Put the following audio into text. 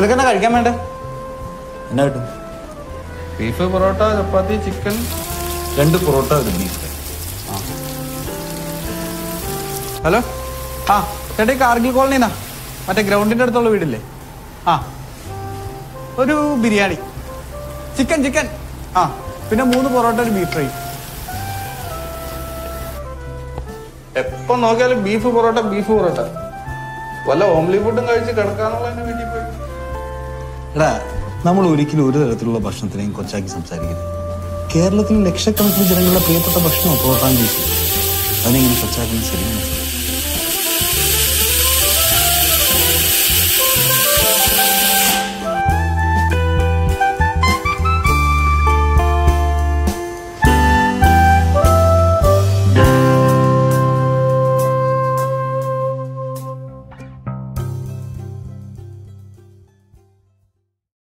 നിനക്കെന്നാ കഴിക്കാൻ വേണ്ടേ എന്നാ കിട്ടും ബീഫ് പൊറോട്ട ചപ്പാത്തി ചിക്കൻ രണ്ട് പൊറോട്ട ഒരു ബീഫ് ഹലോ ആ ചേട്ടാ ഈ കാർഗിൽ കോളനിന്നാ മറ്റേ ഗ്രൗണ്ടിന്റെ അടുത്തുള്ള വീടില്ലേ ആ ഒരു ബിരിയാണി ചിക്കൻ ചിക്കൻ ആ പിന്നെ മൂന്ന് പൊറോട്ട ഒരു ബീഫ് ഫ്രൈ എപ്പോ നോക്കിയാലും ബീഫ് പൊറോട്ട ബീഫ് പൊറോട്ട വല്ല ഓംലി ഫുഡും കഴിച്ച് കിടക്കാന്നുള്ള തന്നെ വീട്ടിൽ പോയി എടാ നമ്മൾ ഒരിക്കലും ഒരു തരത്തിലുള്ള ഭക്ഷണത്തിനെയും കൊച്ചാക്കി സംസാരിക്കരുത് കേരളത്തിൽ ലക്ഷക്കണക്കിന് ജനങ്ങളുടെ പ്രിയപ്പെട്ട ഭക്ഷണം പൊറോട്ടാൻ ബീഫ് അതിനെങ്ങനെ കൊച്ചാക്കുന്നത് ശരിയാണ്